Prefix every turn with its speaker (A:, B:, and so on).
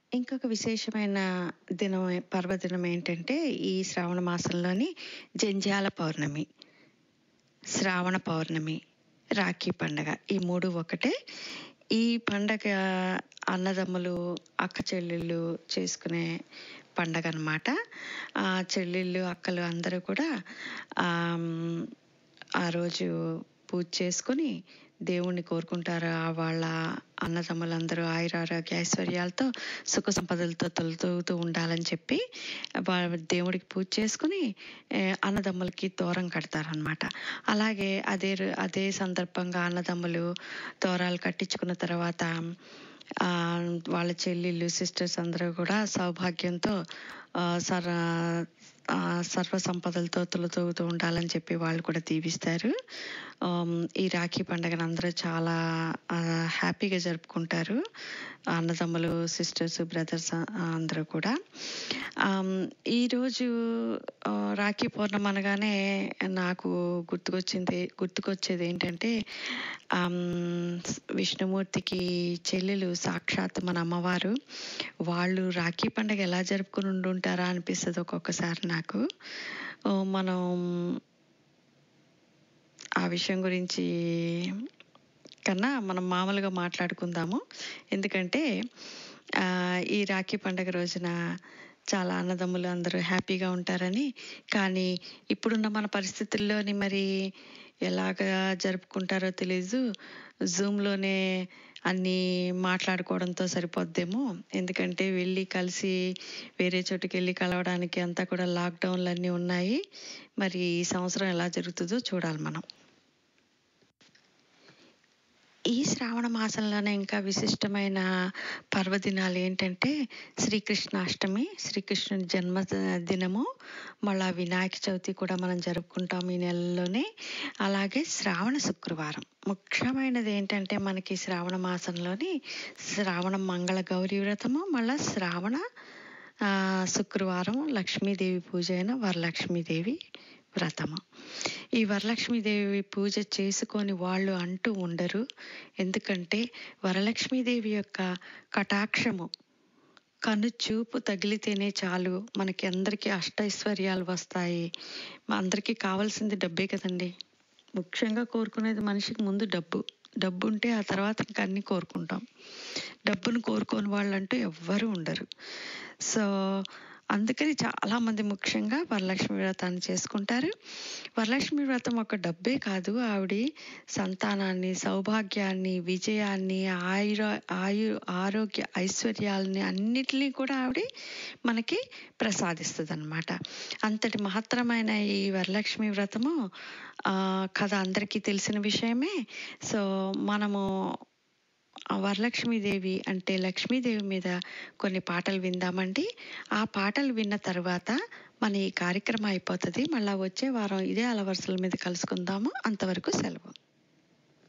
A: ఇంకొక విశేషమైన దినం పర్వదినం ఏంటంటే ఈ శ్రావణ మాసంలోని జంధ్యాల పౌర్ణమి శ్రావణ పౌర్ణమి రాఖీ పండగ ఈ మూడు ఒకటే ఈ పండగ అన్నదమ్ములు అక్క చెల్లెళ్ళు చేసుకునే పండగ అనమాట ఆ చెల్లెళ్ళు అక్కలు అందరూ కూడా ఆమ్, ఆ రోజు పూజ చేసుకొని దేవుణ్ణి కోరుకుంటారు ఆ వాళ్ళ అన్నదమ్ములందరూ ఆయురారోగ్య ఐశ్వర్యాలతో సుఖ సంపదలతో తొలుతూగుతూ ఉండాలని చెప్పి వాళ్ళ దేవుడికి పూజ చేసుకుని ఏ, అన్నదమ్ములకి తోరం కడతారనమాట అలాగే అదే రో- అదే సందర్భంగా అన్నదమ్ములు తోరాలు కట్టించుకున్న తర్వాత ఆ, వాళ్ళ చెల్లెళ్ళు సిస్టర్స్ అందరూ కూడా సౌభాగ్యంతో ఆ, సర ఆ, సర్వ సంపదలతో తులతూగుతూ ఉండాలని చెప్పి వాళ్ళు కూడా దీవిస్తారు ఆమ్, ఈ రాఖీ పండుగను అందరూ చాలా ఆ, హ్యాపీగా జరుపుకుంటారు అన్నదమ్ములు సిస్టర్స్ బ్రదర్స్ అందరూ కూడా ఆమ్, ఈరోజు ఆ, రాఖీ పౌర్ణమి అనగానే నాకు గుర్తుకొచ్చింది గుర్తుకొచ్చేది ఏంటంటే ఆమ్, విష్ణుమూర్తికి చెల్లెలు సాక్షాత్ మన అమ్మవారు వాళ్ళు రాఖీ పండుగ ఎలా జరుపుకుని ఉండుంటారా అనిపిస్తుంది ఒక్కొక్కసారి నాకు ఓ, మనం ఆ విషయం గురించి కన్నా మనం మామూలుగా మాట్లాడుకుందాము ఎందుకంటే ఆ, ఈ రాఖీ పండగ రోజున చాలా అన్నదమ్ములు అందరూ హ్యాపీగా ఉంటారని కానీ ఇప్పుడున్న మన పరిస్థితుల్లోని మరి ఎలాగా జరుపుకుంటారో తెలీదు జూమ్లోనే అన్నీ మాట్లాడుకోవడంతో సరిపోద్దేమో ఎందుకంటే వెళ్ళి కలిసి వేరే చోటుకి వెళ్ళి కలవడానికి అంతా కూడా లాక్డౌన్లు అన్నీ ఉన్నాయి మరి ఈ సంవత్సరం ఎలా జరుగుతుందో చూడాలి మనం ఈ శ్రావణ మాసంలోనే ఇంకా విశిష్టమైన పర్వదినాలు ఏంటంటే శ్రీకృష్ణాష్టమి శ్రీకృష్ణుని జన్మ దినము మళ్ళా వినాయక చవితి కూడా మనం జరుపుకుంటాం ఈ నెలలోనే అలాగే శ్రావణ శుక్రవారం ముఖ్యమైనది ఏంటంటే మనకి శ్రావణ మాసంలోని శ్రావణ మంగళ గౌరీ వ్రతము మళ్ళా శ్రావణ ఆ, శుక్రవారం లక్ష్మీదేవి పూజ అయిన వరలక్ష్మీదేవి వ్రతము ఈ వరలక్ష్మీదేవి పూజ చేసుకొని వాళ్ళు అంటూ ఉండరు ఎందుకంటే వరలక్ష్మీదేవి యొక్క కటాక్షము కను చూపు తగిలితేనే చాలు మనకి అందరికీ అష్టైశ్వర్యాలు వస్తాయి మా అందరికీ కావాల్సింది డబ్బే కదండి ముఖ్యంగా కోరుకునేది మనిషికి ముందు డబ్బు డబ్బు ఉంటే ఆ తర్వాత ఇంకా అన్నీ కోరుకుంటాం డబ్బును కోరుకోని వాళ్ళంటూ ఎవ్వరూ ఉండరు సో అందుకని చాలామంది ముఖ్యంగా వరలక్ష్మి వ్రతాన్ని చేసుకుంటారు వరలక్ష్మి వ్రతం ఒక డబ్బే కాదు ఆవిడ సంతానాన్ని సౌభాగ్యాన్ని విజయాన్ని ఆయుర ఆయు ఆరోగ్య ఐశ్వర్యాలని అన్నిటినీ కూడా ఆవిడ మనకి ప్రసాదిస్తుంది అనమాట అంతటి మహత్తరమైన ఈ వరలక్ష్మి వ్రతము ఆ, కథ అందరికీ తెలిసిన విషయమే సో మనము ఆ వరలక్ష్మీదేవి అంటే లక్ష్మీదేవి మీద కొన్ని పాటలు విందామండి ఆ పాటలు విన్న తర్వాత మన ఈ కార్యక్రమం అయిపోతుంది మళ్ళీ వచ్చే వారం ఇదే అలవరుసల మీద కలుసుకుందాము అంతవరకు సెలవు